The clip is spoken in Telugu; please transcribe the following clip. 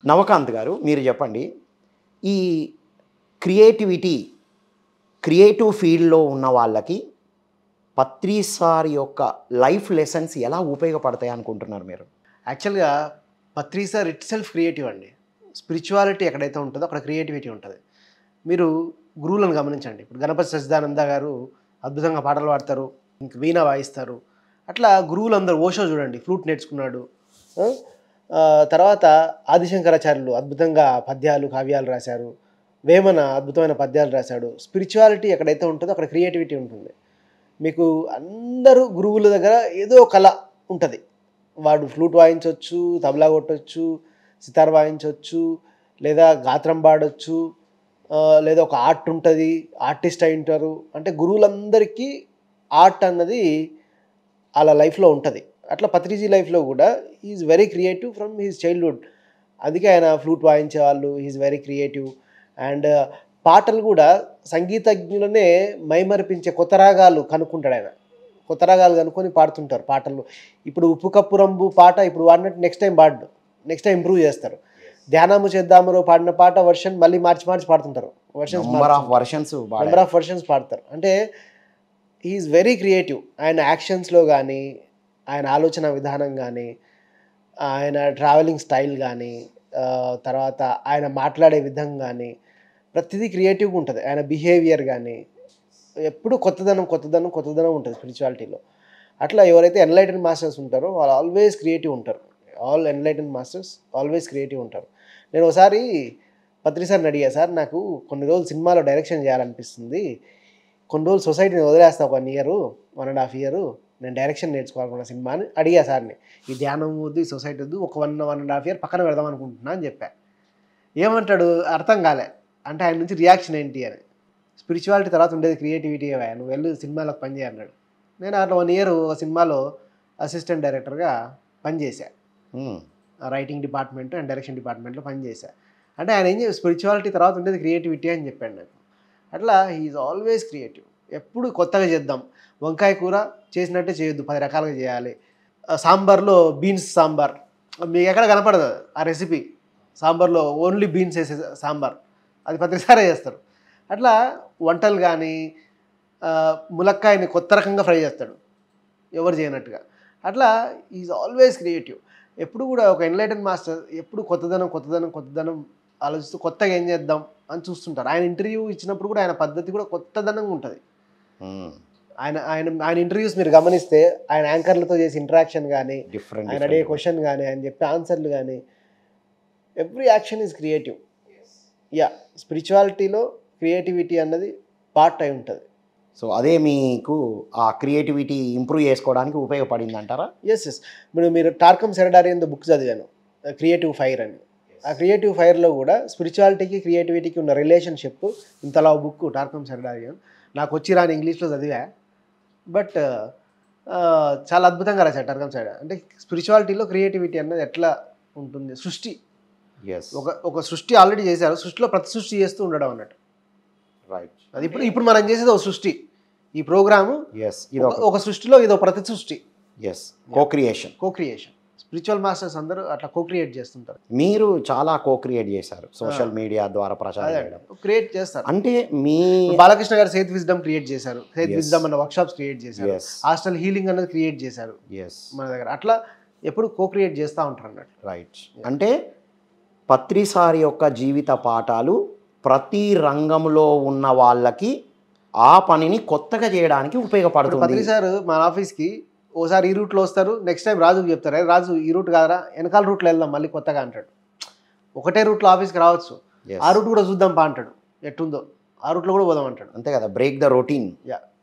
నవకాంత్ గారు మీరు చెప్పండి ఈ క్రియేటివిటీ క్రియేటివ్ ఫీల్డ్లో ఉన్న వాళ్ళకి పత్రి సార్ యొక్క లైఫ్ లెసన్స్ ఎలా ఉపయోగపడతాయి అనుకుంటున్నారు మీరు యాక్చువల్గా Patri sir itself creative అండి స్పిరిచువాలిటీ ఎక్కడైతే ఉంటుందో అక్కడ క్రియేటివిటీ ఉంటుంది మీరు గురువులను గమనించండి ఇప్పుడు గణపతి సచిదానంద గారు అద్భుతంగా పాటలు పాడతారు ఇంక వీణ వాయిస్తారు అట్లా గురువులందరూ ఓషో చూడండి ఫ్లూట్ నేర్చుకున్నాడు ఆ? ఆ, తర్వాత ఆదిశంకరాచార్యులు అద్భుతంగా పద్యాలు కావ్యాలు రాశారు వేమన అద్భుతమైన పద్యాలు రాశాడు స్పిరిచువాలిటీ ఎక్కడైతే ఉంటుందో అక్కడ క్రియేటివిటీ ఉంటుంది మీకు అందరూ గురువుల దగ్గర ఏదో కళ ఉంటుంది వాడు ఫ్లూట్ వాయించవచ్చు తబలా కొట్టచ్చు సితార్ వాయించవచ్చు లేదా గాత్రం పాడొచ్చు ఆ, లేదా ఒక ఆర్ట్ ఉంటుంది ఆర్టిస్ట్ అయి ఉంటారు అంటే గురువులందరికీ ఆర్ట్ అన్నది వాళ్ళ లైఫ్లో ఉంటుంది అట్లా పత్రిజీ లైఫ్లో కూడా is very creative from his childhood అందుకే ఆయన ఫ్లూట్ వాయించే వాళ్ళు ఈజ్ వెరీ క్రియేటివ్ అండ్ పాటలు కూడా సంగీతజ్ఞులనే మైమరిపించే కొత్త రాగాలు కనుక్కుంటాడు ఆయన కొత్త రాగాలు కనుక్కొని పాడుతుంటారు పాటలు ఇప్పుడు ఉప్పు కప్పు రంబు పాట ఇప్పుడు వాడినట్టు నెక్స్ట్ టైం పాడు నెక్స్ట్ టైం ఇంప్రూవ్ చేస్తారు ధ్యానము చేద్దామరో పాడిన పాట వర్షన్ మళ్ళీ మార్చి మార్చి పాడుతుంటారు versions number of versions number of versions పాడతారు అంటే ఈజ్ వెరీ క్రియేటివ్ ఆయన యాక్షన్స్లో కానీ ఆయన ఆలోచన విధానం కానీ ఆయన ట్రావెలింగ్ స్టైల్ కానీ తర్వాత ఆయన మాట్లాడే విధం కానీ ప్రతిదీ క్రియేటివ్గా ఉంటుంది ఆయన బిహేవియర్ కానీ ఎప్పుడు కొత్తదనం కొత్తదనం కొత్తదనం ఉంటుంది స్పిరిచువాలిటీలో అట్లా ఎవరైతే ఎన్లైటన్ మాస్టర్స్ ఉంటారో వాళ్ళు ఆల్వేస్ క్రియేటివ్ ఉంటారు all enlighten masters always creative ఉంటారు నేను ఒకసారి పత్రి సార్ని అడిగా సార్ నాకు కొన్ని రోజులు సినిమాలో డైరెక్షన్ చేయాలనిపిస్తుంది కొన్ని రోజులు సొసైటీని వదిలేస్తా ఒక one year one and half year నేను డైరెక్షన్ నేర్చుకోవాలనుకున్న సినిమా అని అడిగా సార్ని ఈ ధ్యానం వద్దు ఈ సొసైటీ వద్దు ఒక one one and half year పక్కన పెడదాం అనుకుంటున్నా అని చెప్పా ఏమంటాడు అర్థం కాలే అంటే ఆయన నుంచి రియాక్షన్ ఏంటి అని స్పిరిచువాలిటీ తర్వాత ఉండేది క్రియేటివిటీ నువ్వు వెళ్ళి సినిమాలకు పని చేయి అన్నాడు నేను అట్లా వన్ ఇయర్ ఒక సినిమాలో అసిస్టెంట్ డైరెక్టర్గా పనిచేశా రైటింగ్ డిపార్ట్మెంట్ అండ్ డైరెక్షన్ డిపార్ట్మెంట్లో పనిచేశా అంటే ఆయన ఏం చెప్పి స్పిరిచువాలిటీ తర్వాత ఉండేది క్రియేటివిటీ అని చెప్పాడు నాకు అట్లా ఈజ్ ఆల్వేస్ క్రియేటివ్ ఎప్పుడు కొత్తగా చేద్దాం వంకాయ కూర చేసినట్టే చేయొద్దు పది రకాలుగా చేయాలి ఆ, సాంబార్లో బీన్స్ సాంబార్ మీకు ఎక్కడ కనపడదు ఆ రెసిపీ సాంబార్లో ఓన్లీ బీన్స్ వేసే సాంబార్ అది ప్రతిసారి చేస్తారు అట్లా వంటలు కానీ ఆ, ములక్కాయని కొత్త రకంగా ఫ్రై చేస్తాడు ఎవరు చేయనట్టుగా అట్లా ఈజ్ ఆల్వేస్ క్రియేటివ్ ఎప్పుడు కూడా ఒక ఎన్లైటన్ మాస్టర్ ఎప్పుడు కొత్తదనం కొత్తదనం కొత్తదనం ఆలోచిస్తూ కొత్తగా ఏం చేద్దాం అని చూస్తుంటారు ఆయన ఇంటర్వ్యూ ఇచ్చినప్పుడు కూడా ఆయన పద్ధతి కూడా కొత్తదనంగా ఉంటుంది ఆయన ఆయన ఆయన ఇంటర్వ్యూస్ మీరు గమనిస్తే ఆయన యాంకర్లతో చేసే ఇంటరాక్షన్ కానీ డిఫరెంట్ ఆయన అడిగే క్వశ్చన్ కానీ ఆయన చెప్పే ఆన్సర్లు కానీ every action is creative yeah స్పిరిచువాలిటీలో క్రియేటివిటీ అన్నది పార్ట్ అయి ఉంటుంది సో అదే మీకు ఆ క్రియేటివిటీ ఇంప్రూవ్ చేసుకోవడానికి ఉపయోగపడింది అంటారా ఎస్ ఎస్ ఇప్పుడు మీరు టార్కమ్ సెరడారియన్ బుక్ చదివాను క్రియేటివ్ ఫైర్ అని ఆ క్రియేటివ్ ఫైర్లో కూడా స్పిరిచువాలిటీకి క్రియేటివిటీకి ఉన్న రిలేషన్షిప్ ఇంతలా బుక్ టార్కమ్ సెరడారియన్ నాకు వచ్చి రాని ఇంగ్లీష్లో చదివా బట్ చాలా అద్భుతంగా రాశాడు టార్కమ్ సైడ్ అంటే స్పిరిచువాలిటీలో క్రియేటివిటీ అన్నది ఎట్లా ఉంటుంది సృష్టి ఎస్ ఒక ఒక సృష్టి ఆల్రెడీ చేశారు సృష్టిలో ప్రతి సృష్టి చేస్తూ ఉండడం అన్నట్టు రైట్ అది ఇప్పుడు ఇప్పుడు మనం చేసేది ఒక సృష్టి ఈ ప్రోగ్రాము ఎస్ ఇది ఒక- ఒక సృష్టిలో ఇదో ప్రతి సృష్టి yes co creation co creation spiritual masters అందరూ అట్లా కో క్రియేట్ చేస్తుంటారు మీరు చాలా కో క్రియేట్ చేశారు సోషల్ మీడియా ద్వారా ప్రచారం అదే చేయడం క్రియేట్ చేస్తారు అంటే మీ ఇప్పుడు బాలకృష్ణ గారు సేత్ విజ్డమ్ క్రియేట్ చేశారు సేత్ Yes. విజ్డమ్ అన్న వర్క్ షాప్స్ క్రియేట్ చేశారు ఎస్ హాస్టల్ హీలింగ్ అన్నది క్రియేట్ చేశారు ఎస్ మన దగ్గర అట్లా ఎప్పుడు కో క్రియేట్ చేస్తూ ఉంటారు అన్నట్టు రైట్ అంటే పత్రిసారి యొక్క జీవిత పాఠాలు ప్రతి రంగంలో ఉన్న వాళ్ళకి ఆ పనిని కొత్తగా చేయడానికి ఇప్పుడు ఉపయోగపడుతుంది పత్రి సార్ మన ఆఫీస్కి ఓసారి ఈ రూట్లో వస్తారు నెక్స్ట్ టైం రాజుకి చెప్తారు "అరే రాజు ఈ రూట్ కాదరా వెనకాల రూట్లో వెళ్దాం మళ్ళీ కొత్తగా అంటాడు ఒకటే రూట్లో ఆఫీస్కి రావచ్చు Yes. ఆ రూట్ కూడా చూద్దాం పా అంటాడు ఎట్టుందో ఆ రూట్లో కూడా పోదాం అంటాడు అంతే కదా బ్రేక్ ద రొటీన్ యా